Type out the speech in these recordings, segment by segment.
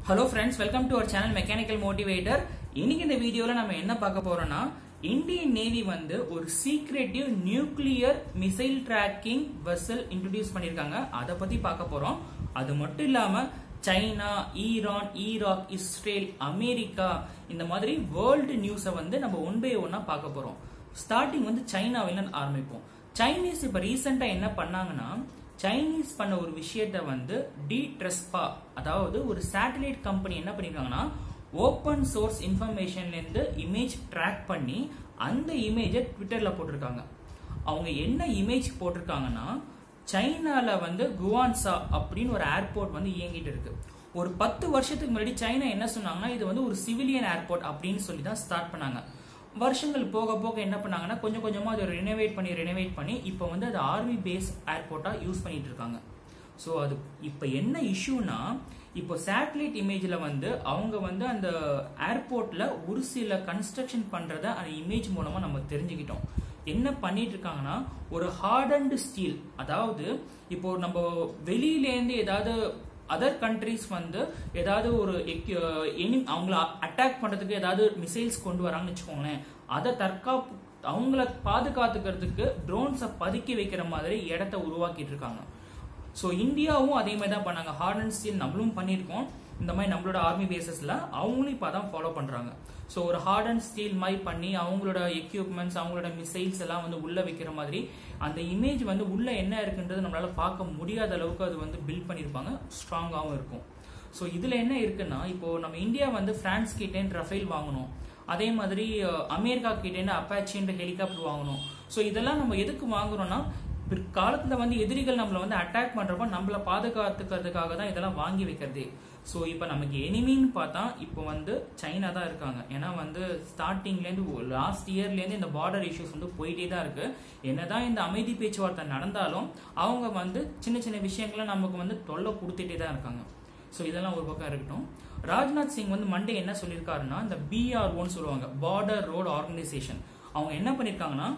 hello friends welcome to our channel mechanical motivator இன்னைக்கு இந்த வீடியோல நம்ம என்ன பார்க்க போறோம்னா இந்தியன் நேவி வந்து ஒரு secretive nuclear missile tracking vessel introduce பண்ணிருக்காங்க அதை பத்தி பார்க்க போறோம் அது மட்டும் இல்லாம China Iran Iraq Israel America இந்த மாதிரி வேர்ல்டு நியூஸை வந்து நம்ம ஒன் பை ஒன்னா பார்க்க போறோம் ஸ்டார்டிங் வந்து சைனாவில ஆரம்பிப்போம் சைனீஸ் இப்ப ரீசெண்டா என்ன பண்ணாங்கன்னா சைனீஸ் பண்ண ஒரு விஷயத்த வந்து டி ட்ரெஸ்பா அதாவது ஒரு சேட்டலைட் கம்பெனி என்ன பண்ணிருக்காங்கன்னா ஓப்பன் சோர்ஸ் இன்ஃபர்மேஷன்ல இருந்து இமேஜ் ட்ராக் பண்ணி அந்த இமேஜை ட்விட்டர்ல போட்டிருக்காங்க அவங்க என்ன இமேஜ் போட்டிருக்காங்கன்னா சைனால வந்து குவான்சா அப்படின்னு ஒரு ஏர்போர்ட் வந்து இயங்கிட்டு இருக்கு ஒரு பத்து வருஷத்துக்கு முன்னாடி சைனா என்ன சொன்னாங்கன்னா இது வந்து ஒரு சிவிலியன் ஏர்போர்ட் அப்படின்னு சொல்லி தான் ஸ்டார்ட் பண்ணாங்க வருஷங்கள் போக போக என்ன பண்ணாங்கன்னா கொஞ்சம் கொஞ்சமா அதை ரெனோவேட் பண்ணி ரெனோவேட் பண்ணி இப்போ வந்து அது ஆர்மி பேஸ் ஏர்போர்ட்டா யூஸ் பண்ணிட்டு இருக்காங்க ஸோ அது இப்போ என்ன இஷ்யூனா இப்போ சேட்டலைட் இமேஜில் வந்து அவங்க வந்து அந்த ஏர்போர்ட்ல ஒரு சில கன்ஸ்ட்ரக்ஷன் பண்றத அந்த இமேஜ் மூலமா நம்ம தெரிஞ்சுக்கிட்டோம் என்ன பண்ணிட்டு இருக்காங்கன்னா ஒரு ஹார்ட் அண்ட் ஸ்டீல் அதாவது இப்போ நம்ம வெளியிலேருந்து ஏதாவது அதர் கண்ட்ரிஸ் வந்து ஏதாவது ஒரு எனி அவங்கள அட்டாக் பண்றதுக்கு ஏதாவது மிசைல்ஸ் கொண்டு வராங்கன்னு வச்சுக்கோங்களேன் அதை தற்காப்பு அவங்கள பாதுகாத்துக்கிறதுக்கு ட்ரோன்ஸை பதுக்கி வைக்கிற மாதிரி இடத்த உருவாக்கிட்டு இருக்காங்க ஸோ இந்தியாவும் அதே மாதிரி தான் பண்ணாங்க ஹார்ட் அண்ட் ஸ்டீல் நம்மளும் பண்ணியிருக்கோம் இந்த மாதிரி நம்மளோட ஆர்மி பேசஸ்ல அவங்களும் இப்போ தான் ஃபாலோ பண்றாங்க ஸோ ஒரு ஹார்ட் அண்ட் ஸ்டீல் மாதிரி பண்ணி அவங்களோட எக்யூப்மெண்ட்ஸ் அவங்களோட மிசைல்ஸ் எல்லாம் வந்து உள்ள வைக்கிற மாதிரி அந்த இமேஜ் வந்து உள்ள என்ன இருக்குன்றது நம்மளால பார்க்க முடியாத அளவுக்கு அது வந்து பில்ட் பண்ணியிருப்பாங்க ஸ்ட்ராங்காகவும் இருக்கும் ஸோ இதுல என்ன இருக்குன்னா இப்போ நம்ம இந்தியா வந்து பிரான்ஸ் கிட்டேன்னு ரஃபேல் வாங்கணும் அதே மாதிரி அமெரிக்கா கிட்டேன்னு அப்பாச்சின்ற ஹெலிகாப்டர் வாங்கணும் ஸோ இதெல்லாம் நம்ம எதுக்கு வாங்குறோம்னா பிற்காலத்துல வந்து எதிரிகள் நம்மள வந்து அட்டாக் பண்றப்ப நம்மள பாதுகாத்துக்கிறதுக்காக தான் இதெல்லாம் வாங்கி வைக்கிறதே ஸோ இப்போ நமக்கு எனிமின்னு பார்த்தா இப்போ வந்து சைனா தான் இருக்காங்க ஏன்னா வந்து ஸ்டார்டிங்லேருந்து லாஸ்ட் இயர்லேருந்து இந்த பார்டர் இஷ்யூஸ் வந்து போயிட்டே தான் இருக்கு என்னதான் இந்த அமைதி பேச்சுவார்த்தை நடந்தாலும் அவங்க வந்து சின்ன சின்ன விஷயங்களை நமக்கு வந்து தொல்லை கொடுத்துட்டே தான் இருக்காங்க ஸோ இதெல்லாம் ஒரு பக்கம் இருக்கட்டும் ராஜ்நாத் சிங் வந்து மண்டே என்ன சொல்லியிருக்காருன்னா இந்த பிஆர்ஓன்னு சொல்லுவாங்க பார்டர் ரோடு ஆர்கனைசேஷன் அவங்க என்ன பண்ணியிருக்காங்கன்னா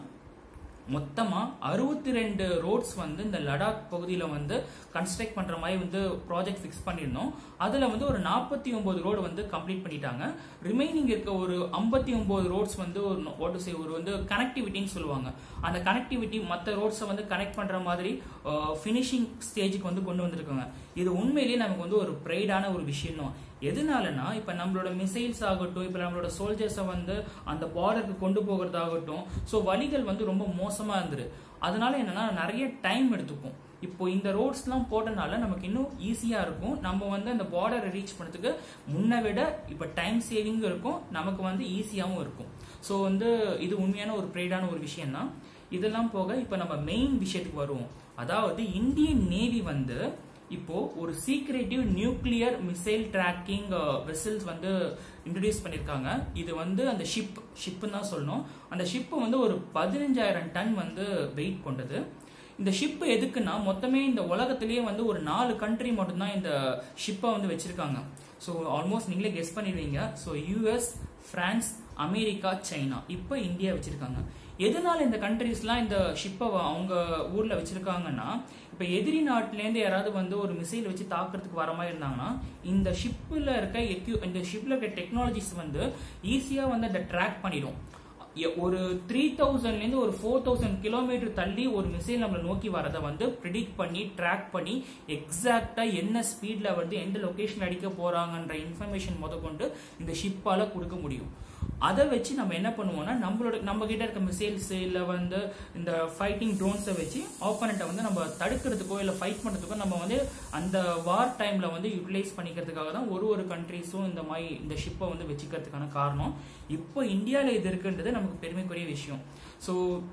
மொத்தமா அறுபத்தி ரெண்டு ரோட்ஸ் வந்து இந்த லடாக் பகுதியில வந்து கன்ஸ்ட்ரக்ட் பண்ற மாதிரி வந்து ப்ராஜெக்ட் ஃபிக்ஸ் பண்ணியிருந்தோம் அதுல வந்து ஒரு நாற்பத்தி ஒன்பது ரோடு வந்து கம்ப்ளீட் பண்ணிட்டாங்க ரிமைனிங் இருக்க ஒரு ஐம்பத்தி ஒன்பது ரோட்ஸ் வந்து ஒரு ஓட்டு சே ஒரு வந்து கனெக்டிவிட்டின்னு சொல்லுவாங்க அந்த கனெக்டிவிட்டி மற்ற ரோட்ஸை வந்து கனெக்ட் பண்ற மாதிரி ஃபினிஷிங் ஸ்டேஜுக்கு வந்து கொண்டு வந்திருக்காங்க இது உண்மையிலேயே நமக்கு வந்து ஒரு ப்ரைடான ஒரு விஷயம் தான் எதனாலனா இப்ப நம்மளோட மிசைல்ஸ் ஆகட்டும் இப்ப நம்மளோட சோல்ஜர்ஸை வந்து அந்த பார்டருக்கு கொண்டு போகிறதாகட்டும் ஸோ வழிகள் வந்து ரொம்ப மோசமா இருந்துரு அதனால என்னன்னா நிறைய டைம் எடுத்துக்கும் இப்போ இந்த ரோட்ஸ்லாம் போட்டனால நமக்கு இன்னும் ஈஸியா இருக்கும் நம்ம வந்து அந்த பார்டரை ரீச் பண்ணதுக்கு முன்னை விட இப்ப டைம் சேவிங் இருக்கும் நமக்கு வந்து ஈஸியாகவும் இருக்கும் ஸோ வந்து இது உண்மையான ஒரு ப்ரைடான ஒரு விஷயம் தான் இதெல்லாம் போக இப்ப நம்ம மெயின் விஷயத்துக்கு வருவோம் அதாவது இந்தியன் நேவி வந்து இப்போ ஒரு secretive nuclear missile tracking vessels வந்து இன்ட்ரடியூஸ் பண்ணிருக்காங்க இது வந்து அந்த ஷிப் ஷிப்னு தான் சொல்லணும் அந்த ஷிப் வந்து ஒரு பதினஞ்சாயிரம் டன் வந்து வெயிட் கொண்டது இந்த ஷிப் எதுக்குன்னா மொத்தமே இந்த உலகத்திலேயே வந்து ஒரு நாலு கண்ட்ரி மட்டும்தான் இந்த ஷிப்பை வந்து வச்சிருக்காங்க ஸோ ஆல்மோஸ்ட் நீங்களே கெஸ் பண்ணிடுவீங்க so US France America China இப்போ இந்தியா வச்சிருக்காங்க எதனால இந்த கண்ட்ரீஸ்லாம் இந்த ஷிப்பை அவங்க ஊர்ல வச்சிருக்காங்கன்னா இப்ப எதிரி நாட்டிலேருந்து யாராவது வந்து ஒரு மிசைல் வச்சு தாக்குறதுக்கு வர மாதிரி இருந்தாங்கன்னா இந்த ஷிப்ல இருக்க எக்யூ இந்த ஷிப்ல இருக்க டெக்னாலஜிஸ் வந்து ஈஸியா வந்து அதை ட்ராக் பண்ணிடும் ஒரு த்ரீ தௌசண்ட்லேருந்து ஒரு ஃபோர் தௌசண்ட் கிலோமீட்டர் தள்ளி ஒரு மிசைல் நம்மளை நோக்கி வரதை வந்து ப்ரிடிக்ட் பண்ணி ட்ராக் பண்ணி எக்ஸாக்டா என்ன ஸ்பீட்ல வந்து எந்த லொகேஷன் அடிக்க போறாங்கன்ற இன்ஃபர்மேஷன் முத கொண்டு இந்த ஷிப்பால கொடுக்க முடியும் அதை வச்சு நம்ம என்ன பண்ணுவோம்னா நம்மளோட நம்ம கிட்ட இருக்க மிசைல்ஸ் இல்ல வந்து இந்த ஃபைட்டிங் ட்ரோன்ஸை வச்சு ஆப்பனண்ட்டை வந்து நம்ம தடுக்கிறதுக்கோ இல்ல ஃபைட் பண்றதுக்கோ நம்ம வந்து அந்த வார் டைம்ல வந்து யூட்டிலைஸ் பண்ணிக்கிறதுக்காக தான் ஒரு ஒரு கண்ட்ரீஸும் இந்த மாதிரி இந்த ஷிப்பை வந்து வச்சுக்கிறதுக்கான காரணம் இப்போ இந்தியாவில் இது இருக்குன்றது நமக்கு பெருமைக்குரிய விஷயம் ஸோ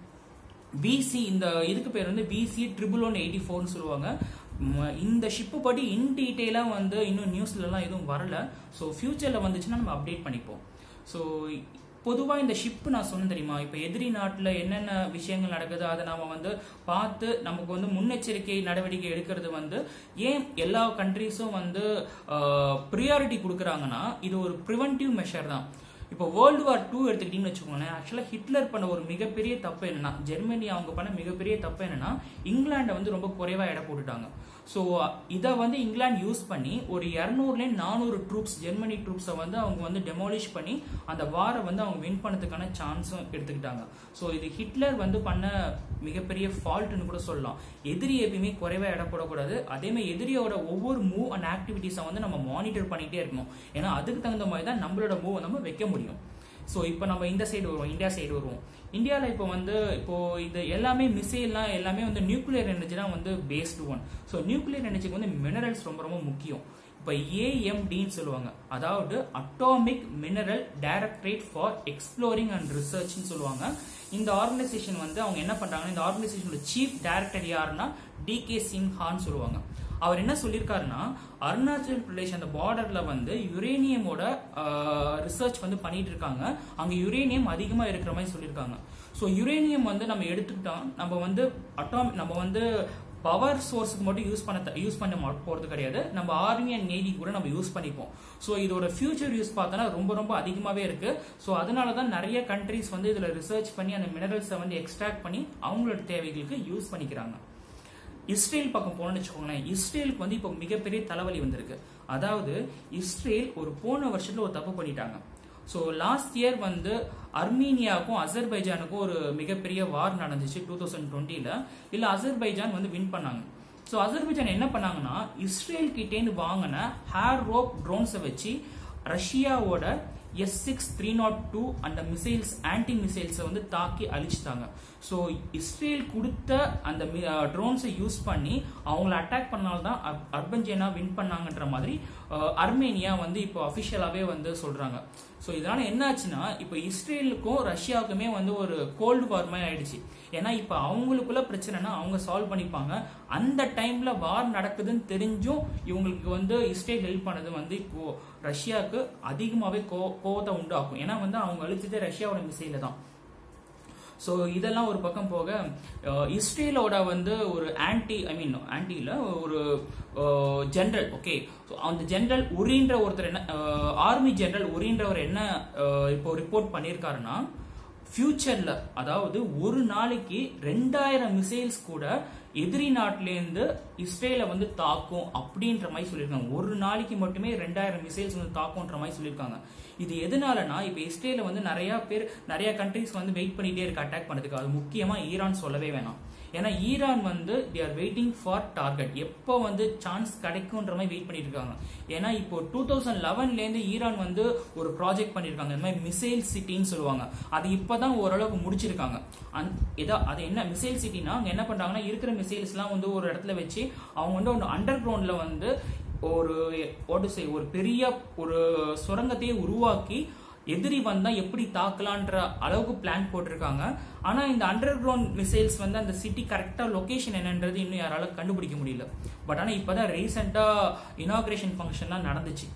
பிசி இந்த இதுக்கு பேர் வந்து பிசி ட்ரிபிள் ஒன் எயிட்டி ஃபோர்னு சொல்லுவாங்க இந்த ஷிப்பு படி இன் டீட்டெயிலாக வந்து இன்னும் நியூஸ்லலாம் எதுவும் வரல ஸோ ஃபியூச்சரில் வந்துச்சுன்னா நம்ம அப்டேட் பண்ணிப்போம் ஸோ பொதுவாக இந்த ஷிப் நான் சொன்னேன் தெரியுமா இப்போ எதிரி நாட்டில் என்னென்ன விஷயங்கள் நடக்குது அதை நாம வந்து பார்த்து நமக்கு வந்து முன்னெச்சரிக்கை நடவடிக்கை எடுக்கிறது வந்து ஏன் எல்லா கண்ட்ரீஸும் வந்து ப்ரியாரிட்டி கொடுக்குறாங்கன்னா இது ஒரு ப்ரிவென்டிவ் மெஷர் தான் இப்போ வேர்ல்டு வார் டூ எடுத்துக்கிட்டீங்கன்னு வச்சுக்கோங்களேன் ஆக்சுவலாக ஹிட்லர் பண்ண ஒரு மிகப்பெரிய தப்பு என்னன்னா ஜெர்மனி அவங்க பண்ண மிகப்பெரிய தப்பு என்னன்னா இங்கிலாண்டை வந்து ரொம்ப குறைவா எடை போட்டுட்டாங்க ஸோ இதை வந்து இங்கிலாந்து யூஸ் பண்ணி ஒரு இரநூறுல நானூறு ட்ரூப்ஸ் ஜெர்மனி ட்ரூப்ஸை வந்து அவங்க வந்து டெமாலிஷ் பண்ணி அந்த வாரை வந்து அவங்க வின் பண்ணதுக்கான சான்ஸும் எடுத்துக்கிட்டாங்க ஸோ இது ஹிட்லர் வந்து பண்ண மிகப்பெரிய ஃபால்ட்னு கூட சொல்லலாம் எதிரி எப்பயுமே குறைவா இட போடக்கூடாது அதே மாதிரி எதிரியோட ஒவ்வொரு மூவ் அண்ட் ஆக்டிவிட்டீஸை வந்து நம்ம மானிட்டர் பண்ணிட்டே இருக்கணும் ஏன்னா அதுக்கு தகுந்த மாதிரி தான் நம்மளோட மூவ் நம்ம வைக்க முடியும் ஸோ இப்போ நம்ம இந்த சைடு வருவோம் இந்தியா சைடு வருவோம் இந்தியாவில் இப்போ வந்து இப்போ இது எல்லாமே மிசைல்லாம் எல்லாமே வந்து நியூக்ளியர் எனர்ஜி தான் வந்து பேஸ்டு ஒன் ஸோ நியூக்ளியர் எனர்ஜிக்கு வந்து மினரல்ஸ் ரொம்ப ரொம்ப முக்கியம் இப்போ ஏஎம்டின்னு சொல்லுவாங்க அதாவது atomic mineral directorate for exploring and ரிசர்ச்னு சொல்லுவாங்க இந்த ஆர்கனைசேஷன் வந்து அவங்க என்ன பண்றாங்கன்னா இந்த ஆர்கனைசேஷனோட சீஃப் டைரக்டர் யாருன்னா டி கே சின்ஹான்னு சொல்லுவாங்க அவர் என்ன சொல்லியிருக்காருன்னா அருணாச்சல் பிரதேஷ் அந்த பார்டர்ல வந்து யுரேனியமோட ரிசர்ச் வந்து பண்ணிட்டு இருக்காங்க அங்க யுரேனியம் அதிகமா இருக்கிற மாதிரி சொல்லியிருக்காங்க ஸோ யுரேனியம் வந்து நம்ம எடுத்துக்கிட்டோம் நம்ம வந்து அட்டாமிக் நம்ம வந்து பவர் சோர்ஸுக்கு மட்டும் யூஸ் பண்ண யூஸ் பண்ண மா- போறது கிடையாது நம்ம ஆர்மி அண்ட் நேவி கூட நம்ம யூஸ் பண்ணிப்போம் ஸோ இதோட ஃபியூச்சர் யூஸ் பார்த்தோன்னா ரொம்ப ரொம்ப அதிகமாகவே இருக்கு ஸோ அதனால தான் நிறைய கண்ட்ரீஸ் வந்து இதுல ரிசர்ச் பண்ணி அந்த மினரல்ஸை வந்து எக்ஸ்ட்ராக்ட் பண்ணி அவங்களோட தேவைகளுக்கு யூஸ் பண்ணிக்கிறாங்க இஸ்ரேல் பக்கம் போனோம்னு வச்சுக்கோங்களேன் இஸ்ரேலுக்கு வந்து இப்போ மிகப்பெரிய தலைவலி வந்திருக்கு அதாவது இஸ்ரேல் ஒரு போன வருஷத்துல ஒரு தப்பு பண்ணிட்டாங்க ஸோ லாஸ்ட் இயர் வந்து அர்மீனியாவுக்கும் அசர்பைஜானுக்கும் ஒரு மிகப்பெரிய வார் நடந்துச்சு டூ தௌசண்ட் டுவெண்ட்டில இல்ல அசர்பைஜான் வந்து வின் பண்ணாங்க ஸோ அசர்பைஜான் என்ன பண்ணாங்கன்னா இஸ்ரேல் கிட்டேந்து வாங்கின ஹேர் ரோப் ட்ரோன்ஸை வச்சு ரஷ்யாவோட S six three nought two அந்த மிசைல்ஸ் ஆன்டி மிசைல்ஸை வந்து தாக்கி அழிச்சிட்டாங்க ஸோ இஸ்ரேல் கொடுத்த அந்த ட்ரோன்ஸை யூஸ் பண்ணி அவங்கள அட்டாக் பண்ணால்தான் அர்- அர்பஞ்சேனா வின் பண்ணாங்கன்ற மாதிரி அஹ், அர்மேனியா வந்து இப்போ அஃபிஷியலாகவே வந்து சொல்றாங்க ஸோ இதனால என்ன ஆச்சுன்னா இப்போ இஸ்ரேலுக்கும் ரஷ்யாவுக்குமே வந்து ஒரு கோல்டு வார் மாதிரி ஆயிடுச்சு ஏன்னா இப்போ அவங்களுக்குள்ள பிரச்சனைனா அவங்க சால்வ் பண்ணிப்பாங்க அந்த டைம்ல வார் நடக்குதுன்னு தெரிஞ்சும் இவங்களுக்கு வந்து இஸ்ரேல் ஹெல்ப் பண்ணது வந்து இப்போ ரஷ்யாவுக்கு அதிகமாகவே கோ கோவத்தை உண்டாக்கும் ஏன்னா வந்து அவங்க அழிச்சதே ரஷ்யாவோட மிசைல தான் ஸோ இதெல்லாம் ஒரு பக்கம் போக அஹ், இஸ்ரேலோட வந்து ஒரு ஆன்டி ஐ மீன் ஆன்டியில் ஒரு ஜெனரல் ஓகே ஸோ அந்த ஜெனரல் உரின்ற ஒருத்தர் என்ன ஆர்மி ஜெனரல் உரின்றவர் என்ன அஹ், இப்போ ரிப்போர்ட் பண்ணியிருக்காருன்னா ஃபியூச்சர்ல அதாவது ஒரு நாளைக்கு ரெண்டாயிரம் மிசைல்ஸ் கூட எதிரி நாட்டிலேருந்து இஸ்ரேலை வந்து தாக்கும் அப்படின்ற மாதிரி சொல்லியிருக்காங்க ஒரு நாளைக்கு மட்டுமே ரெண்டாயிரம் மிசைல்ஸ் வந்து தாக்கும்ன்ற மாதிரி சொல்லியிருக்காங்க இது எதனாலனா இப்போ இஸ்ரேல வந்து நிறைய பேர் நிறைய கண்ட்ரிஸ் வந்து வெயிட் பண்ணிட்டே இருக்கு அட்டாக் பண்ணதுக்கு அது முக்கியமா ஈரான் சொல்லவே வேணாம் ஏன்னா ஈரான் வந்து they are waiting for target எப்போ வந்து சான்ஸ் கிடைக்கும்ன்ற மாதிரி வெயிட் பண்ணிட்டு இருக்காங்க ஏன்னா இப்போ டூ தௌசண்ட் லெவன்லேருந்து ஈரான் வந்து ஒரு ப்ராஜெக்ட் பண்ணியிருக்காங்க இந்த மாதிரி மிசைல் சிட்டின்னு சொல்லுவாங்க அது இப்போதான் ஓரளவுக்கு முடிச்சிருக்காங்க அந் இதா அது என்ன மிசைல் சிட்டினா அவங்க என்ன பண்றாங்கன்னா இருக்கிற மிசைல்ஸ்லாம் வந்து ஒரு இடத்துல வச்சு அவங்க வந்து ஒரு அண்டர் கிரவுண்ட்ல வந்து ஒரு ஓட்டு செய் ஒரு பெரிய ஒரு சுரங்கத்தையே உருவாக்கி எதிரி வந்தா எப்படி தாக்கலான்ற அளவுக்கு பிளான் போட்டிருக்காங்க ஆனா இந்த அண்டர் கிரவுண்ட் மிசைல்ஸ் வந்து அந்த சிட்டி கரெக்டா லொகேஷன் என்னன்றது இன்னும் யாரால கண்டுபிடிக்க முடியல பட் ஆனா இப்பதான் ரீசெண்டா இனாகிரேஷன் ஃபங்க்ஷன்லாம் நடந்துச்சு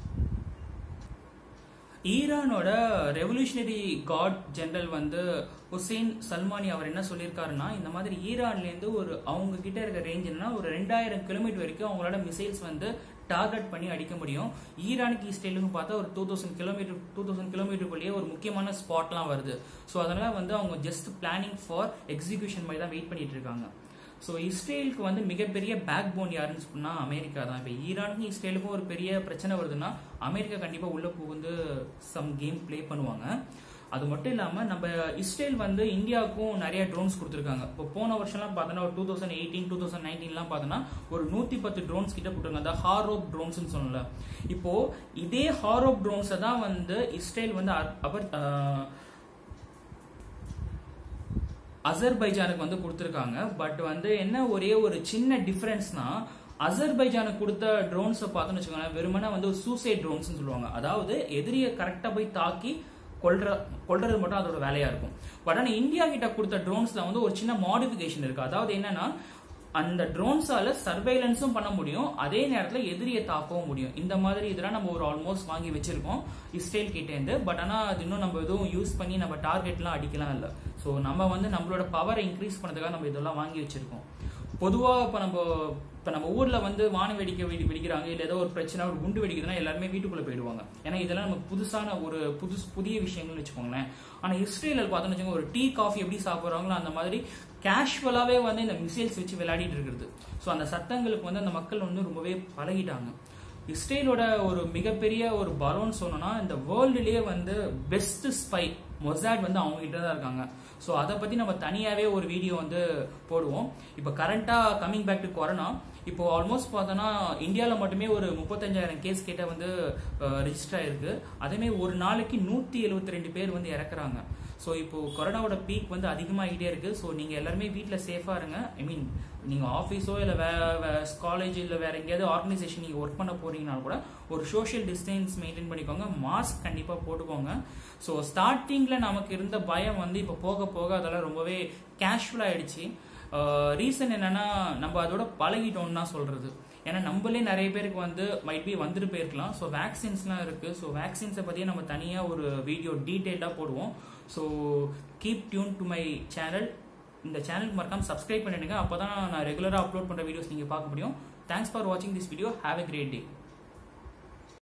ஈரானோட ரெவல்யூஷனரி காட் ஜெனரல் வந்து ஹுசைன் சல்மானி அவர் என்ன சொல்லியிருக்காருன்னா இந்த மாதிரி ஈரான்லேருந்து ஒரு அவங்க கிட்ட இருக்க ரேஞ்ச் என்னன்னா ஒரு ரெண்டாயிரம் கிலோமீட்டர் வரைக்கும் அவங்களோட மிசைல்ஸ் வந்து டார்கெட் பண்ணி அடிக்க முடியும் ஈரானுக்கு இஸ்ரேலுக்கு பார்த்தா ஒரு two thousand kilometre two thousand கிலோமீட்டருக்குள்ளேயே ஒரு முக்கியமான ஸ்பாட்லாம் வருது ஸோ அதனால வந்து அவங்க ஜஸ்ட் பிளானிங் ஃபார் எக்ஸிகியூஷன் மாதிரி தான் வெயிட் பண்ணிட்டு இருக்காங்க ஸோ இஸ்ரேலுக்கு வந்து மிகப்பெரிய பேக் போன் யாருன்னு சொன்னா அமெரிக்கா தான் இப்போ ஈரானுக்கும் இஸ்ரேலுக்கும் ஒரு பெரிய பிரச்சனை வருதுன்னா அமெரிக்கா கண்டிப்பாக உள்ள புகுந்து சம் கேம் ப்ளே பண்ணுவாங்க அது மட்டும் இல்லாம நம்ம இஸ்ரேல் வந்து இந்தியாவுக்கும் நிறைய ட்ரோன்ஸ் கொடுத்துருக்காங்க இப்போ போன வருஷம்லாம் பார்த்தோன்னா ஒரு two thousand eighteen two thousand நைன்டீன்லாம் பார்த்தோன்னா ஒரு நூத்தி பத்து ட்ரோன்ஸ் கிட்ட கொடுத்துருக்காங்க அந்த ஹாரோப் ட்ரோன்ஸ்னு சொல்லல இப்போ இதே ஹாரோப் ட்ரோன்ஸை தான் வந்து இஸ்ரேல் வந்து அர்- அபர் ஆஹ், அசர்பைஜானுக்கு வந்து கொடுத்துருக்காங்க பட் வந்து என்ன ஒரே ஒரு சின்ன டிஃபரன்ஸ்னா அசர்பைஜானுக்கு கொடுத்த ட்ரோன்ஸை பார்த்தோன்னு வச்சுக்கோங்களேன் வெறுமனே வந்து சூசைட் ட்ரோன்ஸ் சொல்லுவாங்க அதாவது எதிரியை கரெக்டாக போய் தாக்கி கொல்ற கொல்றது மட்டும் அதோட வேலையா இருக்கும் பட் ஆனால் இந்தியா கிட்ட கொடுத்த ட்ரோன்ஸ்ல வந்து ஒரு சின்ன மாடிஃபிகேஷன் இருக்கு அதாவது என்னன்னா அந்த ட்ரோன்ஸால சர்வைலன்ஸும் பண்ண முடியும் அதே நேரத்தில் எதிரியை தாக்கவும் முடியும் இந்த மாதிரி இதெல்லாம் நம்ம ஒரு ஆல்மோஸ்ட் வாங்கி வச்சிருக்கோம் இஸ்ரேல் கிட்டேருந்து பட் ஆனால் அது இன்னும் நம்ம எதுவும் யூஸ் பண்ணி நம்ம டார்கெட்லாம் அடிக்கலாம் இல்லை ஸோ நம்ம வந்து நம்மளோட பவரை இன்க்ரீஸ் பண்ணதுக்காக நம்ம இதெல்லாம் வாங்கி வச்சிருக்கோம் பொதுவாக இப்போ நம்ம இப்போ நம்ம ஊரில் வந்து வான வெடிக்க வெடி வெடிக்கிறாங்க இல்லை ஏதோ ஒரு பிரச்சனை ஒரு குண்டு வெடிக்குதுன்னா எல்லாருமே வீட்டுக்குள்ளே போயிடுவாங்க ஏன்னா இதெல்லாம் நமக்கு புதுசான ஒரு புதுசு புதிய விஷயங்கள்னு வச்சுக்கோங்களேன் ஆனால் இஸ்ரேலில் பார்த்தோன்னு வச்சுக்கோங்க ஒரு டீ காஃபி எப்படி சாப்பிட்றாங்களோ அந்த மாதிரி கேஷுவலாகவே வந்து இந்த மிசைல்ஸ் வச்சு விளையாடிட்டு இருக்கிறது ஸோ அந்த சத்தங்களுக்கு வந்து அந்த மக்கள் வந்து ரொம்பவே பழகிட்டாங்க இஸ்ரேலோட ஒரு மிகப்பெரிய ஒரு பலோன் சொன்னோம்னா இந்த வேர்ல்டுலேயே வந்து பெஸ்ட் ஸ்பை மொசாட் வந்து அவங்க கிட்ட தான் இருக்காங்க ஸோ அதை பற்றி நம்ம தனியாகவே ஒரு வீடியோ வந்து போடுவோம் இப்போ கரண்ட்டாக கம்மிங் பேக் டு கொரோனா இப்போ ஆல்மோஸ்ட் பார்த்தோன்னா இந்தியாவில் மட்டுமே ஒரு முப்பத்தஞ்சாயிரம் கேஸ் கிட்ட வந்து ரிஜிஸ்டர் ஆயிருக்கு அதேமாதிரி ஒரு நாளைக்கு நூற்றி எழுபத்தி ரெண்டு பேர் வந்து இறக்குறாங்க ஸோ இப்போ கொரோனாவோட பீக் வந்து அதிகமாகிட்டே இருக்கு ஸோ நீங்கள் எல்லாருமே வீட்டில் சேஃபாக இருங்க ஐ மீன் நீங்கள் ஆஃபீஸோ இல்லை வே காலேஜ் இல்லை வேற எங்கேயாவது ஆர்கனைசேஷன் நீங்கள் ஒர்க் பண்ண போறீங்கன்னா கூட ஒரு சோஷியல் டிஸ்டன்ஸ் மெயின்டைன் பண்ணிக்கோங்க மாஸ்க் கண்டிப்பாக போட்டுக்கோங்க ஸோ ஸ்டார்டிங்கில் நமக்கு இருந்த பயம் வந்து இப்போ போக போக அதெல்லாம் ரொம்பவே கேஷுவல் ஆயிடுச்சு ரீசன் என்னன்னா நம்ம அதோட பழகிட்டோம்னு தான் சொல்றது ஏன்னா நம்மளே நிறைய பேருக்கு வந்து மைட் பி வந்துட்டு போயிருக்கலாம் ஸோ வேக்சின்ஸ்லாம் இருக்கு ஸோ வேக்சின்ஸை பற்றியே நம்ம தனியாக ஒரு வீடியோ டீட்டெயில்டாக போடுவோம் so keep tune to my channel இந்த சேனலுக்கு மறக்காம சப்ஸ்கிரைப் பண்ணிடுங்க அப்போ தான் நான் ரெகுலராக அப்லோட் பண்ணுற வீடியோஸ் நீங்கள் பார்க்க முடியும் தேங்க்ஸ் ஃபார் வாட்சிங் this video have a great day